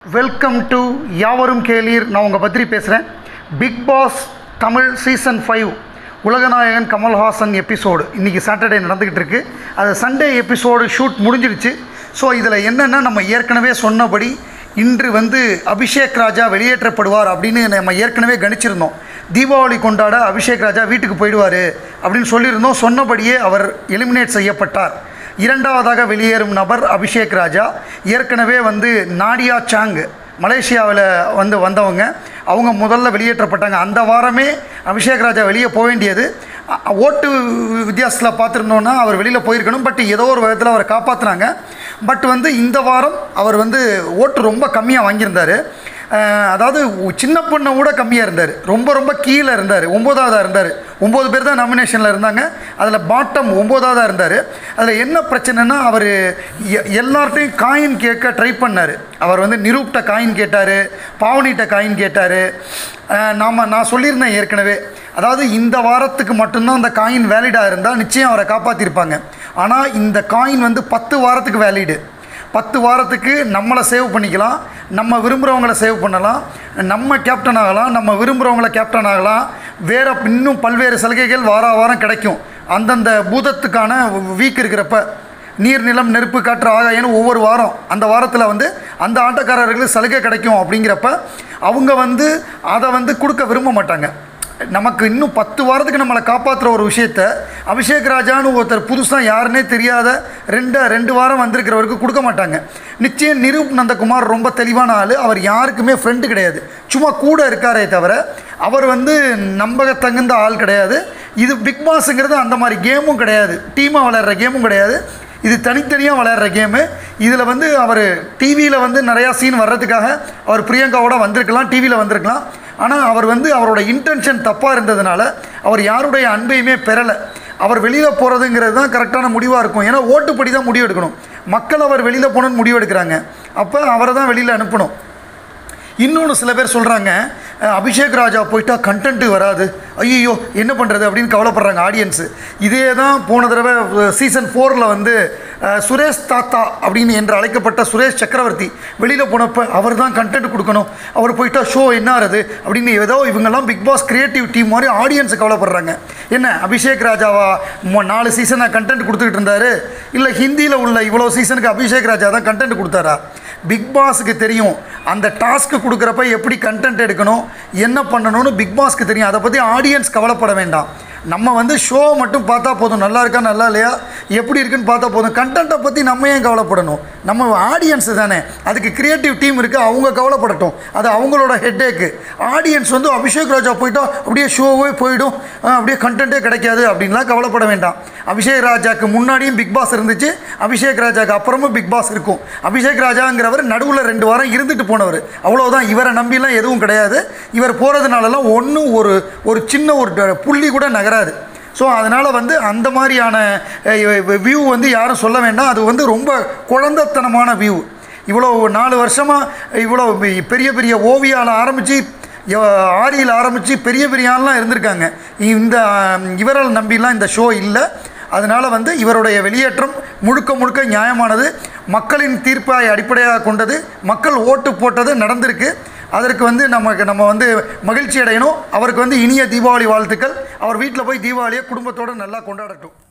welcome to யாவரும் கேளீர் நான் உங்கள் பத்ரி பேசுகிறேன் big boss Tamil season five உலகநாயகன் கமல்ஹாசன் எபிசோடு இன்றைக்கி சாட்டர்டே நடந்துக்கிட்டு இருக்கு அது சண்டே எபிசோடு ஷூட் முடிஞ்சிருச்சு ஸோ இதில் என்னென்னா நம்ம ஏற்கனவே சொன்னபடி இன்று வந்து அபிஷேக் ராஜா வெளியேற்றப்படுவார் அப்படின்னு நம்ம ஏற்கனவே கணிச்சிருந்தோம் தீபாவளி கொண்டாட அபிஷேக் ராஜா வீட்டுக்கு போயிடுவார் அப்படின்னு சொல்லியிருந்தோம் சொன்னபடியே அவர் எலிமினேட் செய்யப்பட்டார் இரண்டாவதாக வெளியேறும் நபர் அபிஷேக் ராஜா ஏற்கனவே வந்து நாடியா சாங் மலேசியாவில் வந்து வந்தவங்க அவங்க முதல்ல வெளியேற்றப்பட்டாங்க அந்த வாரமே அபிஷேக் ராஜா வெளியே போக வேண்டியது அ- ஓட்டு வித்தியாசத்தில் பார்த்துருந்தோன்னா அவர் வெளியில் போயிருக்கணும் பட் ஏதோ ஒரு விதத்தில் அவரை காப்பாற்றுனாங்க பட் வந்து இந்த வாரம் அவர் வந்து ஓட்டு ரொம்ப கம்மியாக வாங்கியிருந்தார் அஹ் அதாவது உ- சின்ன பொண்ணை கூட கம்மியாக இருந்தார் ரொம்ப ரொம்ப கீழே இருந்தார் ஒம்போதாவதாக இருந்தார் ஒம்பது பேர் தான் நாமினேஷனில் இருந்தாங்க அதில் பாட்டம் ஒம்போதாவதாக இருந்தார் அதில் என்ன பிரச்சனைனா அவர் எல்லார்ட்டையும் காயின் கேட்க ட்ரை பண்ணார் அவர் வந்து நிரூப்ட காயின் கேட்டார் பாவனிட்ட காயின் கேட்டார் நாம் நான் சொல்லியிருந்தேன் ஏற்கனவே அதாவது இந்த வாரத்துக்கு மட்டும்தான் அந்த காயின் வேலிடாக இருந்தால் நிச்சயம் அவரை காப்பாற்றிருப்பாங்க ஆனால் இந்த காயின் வந்து பத்து வாரத்துக்கு வேலிடு பத்து வாரத்துக்கு நம்மளை சேவ் பண்ணிக்கலாம் நம்ம விரும்புகிறவங்கள சேவ் பண்ணலாம் நம்ம கேப்டன் ஆகலாம் நம்ம விரும்புகிறவங்கள கேப்டன் ஆகலாம் வேறு இன்னும் பல்வேறு சலுகைகள் வார வாரம் கிடைக்கும் அந்தந்த பூதத்துக்கான வீக் இருக்கிறப்ப நீர் நிலம் நெருப்பு காற்று ஆகாயன்னு ஒவ்வொரு வாரம் அந்த வாரத்தில் வந்து அந்த ஆட்டக்காரர்களுக்கு சலுகை கிடைக்கும் அப்படிங்கிறப்ப அவங்க வந்து அதை வந்து கொடுக்க விரும்ப மாட்டாங்க நமக்கு இன்னும் பத்து வாரத்துக்கு நம்மளை காப்பாற்றுற ஒரு விஷயத்த அபிஷேக் ராஜான்னு ஒருத்தர் புதுசாக யாருன்னே தெரியாத ரெண்டு ரெண்டு வாரம் வந்திருக்கிறவருக்கு கொடுக்க மாட்டாங்க நிச்சயம் நிரூப் நந்தகுமார் ரொம்ப தெளிவான ஆள் அவர் யாருக்குமே ஃப்ரெண்டு கிடையாது சும்மா கூட இருக்காரே தவிர அவர் வந்து நம்பகத்தகுந்த ஆள் கிடையாது இது பிக் பாஸுங்கிறது அந்த மாதிரி கேமும் கிடையாது டீமாக விளையாடுற கேமும் கிடையாது இது தனித்தனியாக விளையாடுற கேமு இதில் வந்து அவர் டிவியில் வந்து நிறையா சீன் வர்றதுக்காக அவர் பிரியங்காவோட வந்திருக்கலாம் டிவியில் வந்திருக்கலாம் ஆனால் அவர் வந்து அவரோட இன்டென்ஷன் தப்பாக இருந்ததுனால அவர் யாருடைய அன்பையுமே பெறலை அவர் வெளியில் போகிறதுங்கிறது தான் கரெக்டான முடிவாக இருக்கும் ஏன்னா ஓட்டுப்படி தான் முடிவு எடுக்கணும் மக்கள் அவர் வெளியில் போகணுன்னு முடிவு எடுக்கிறாங்க அப்போ அவரை தான் வெளியில் அனுப்பணும் இன்னொன்று சில பேர் சொல்கிறாங்க அபிஷேக் ராஜா போயிட்டா கண்டென்ட்டு வராது ஐயோ என்ன பண்ணுறது அப்படின்னு கவலைப்படுறாங்க ஆடியன்ஸு இதே தான் போன தடவை சீசன் ஃபோரில் வந்து அஹ், சுரேஷ் தாத்தா அப்படின்னு என்று அழைக்கப்பட்ட சுரேஷ் சக்கரவர்த்தி வெளியில் போனப்போ அவர் தான் கண்டென்ட் கொடுக்கணும் அவர் போயிட்டா ஷோ என்ன ஆறுது அப்படின்னு ஏதோ இவங்கெல்லாம் பிக் பாஸ் கிரியேட்டிவ் டீம் மாதிரி ஆடியன்ஸ் கவலைப்படுறாங்க என்ன அபிஷேக் ராஜாவா மொ- நாலு சீசனாக கண்டென்ட் கொடுத்துக்கிட்டு இருந்தாரு இல்லை ஹிந்தியில் உள்ள இவ்வளோ சீசனுக்கு அபிஷேக் ராஜா தான் கண்டென்ட் கொடுத்தாரா பிக் பாஸுக்கு தெரியும் அந்த டாஸ்க்கு கொடுக்குறப்ப எப்படி கண்டென்ட் எடுக்கணும் என்ன பண்ணணும்னு பிக் பாஸ்க்கு தெரியும் அதை பற்றி ஆடியன்ஸ் கவலைப்பட வேண்டாம் நம்ம வந்து ஷோ மட்டும் பார்த்தா போதும் நல்லா இருக்கா நல்லா இல்லையா எப்படி இருக்குன்னு பார்த்தா போதும் கண்டென்ட்டை பற்றி நம்ம ஏன் கவலைப்படணும் நம்ம ஆடியன்ஸ் தானே அதுக்கு கிரியேட்டிவ் டீம் இருக்குது அவங்க கவலைப்படட்டும் அது அவங்களோட ஹெட்டேக்கு ஆடியன்ஸ் வந்து அபிஷேக் ராஜா போயிட்டா அப்படியே ஷோவே போயிடும் அஹ் அப்படியே கண்டென்ட்டே கிடைக்காது அப்படின்லாம் கவலைப்பட வேண்டாம் அபிஷேக் ராஜாக்கு முன்னாடியும் பிக் பாஸ் இருந்துச்சு அபிஷேக் ராஜாக்கு அப்புறமும் பிக் பாஸ் இருக்கும் அபிஷேக் ராஜாங்கிறவர் நடுவில் ரெண்டு வாரம் இருந்துட்டு போனவர் அவ்வளோதான் இவரை நம்பிலாம் எதுவும் கிடையாது இவர் போகிறதுனாலலாம் ஒன்றும் ஒரு ஒரு சின்ன ஒரு ட- புள்ளி கூட நகராது ஸோ அதனால் வந்து அந்த மாதிரியான வியூ வந்து யாரும் சொல்ல வேண்டாம் அது வந்து ரொம்ப குழந்தைத்தனமான வியூ இவ்வளோ நாலு வருஷமாக இவ்வளோ பெரிய பெரிய ஓவியால் ஆரம்பித்து ஆரியில் ஆரம்பித்து பெரிய பெரிய ஆள்லாம் இருந்திருக்காங்க இந்த அஹ், இவரால் நம்பிலாம் இந்த ஷோ இல்லை அதனால் வந்து இவருடைய வெளியேற்றம் முழுக்க முழுக்க நியாயமானது மக்களின் தீர்ப்பை அடிப்படையாக கொண்டது மக்கள் ஓட்டு போட்டது நடந்திருக்கு அதற்கு வந்து நமக்கு நம்ம வந்து மகிழ்ச்சி அடையணும் அவருக்கு வந்து இனிய தீபாவளி வாழ்த்துக்கள் அவர் வீட்டில் போய் தீபாவளியை குடும்பத்தோடு நல்லா கொண்டாடட்டும்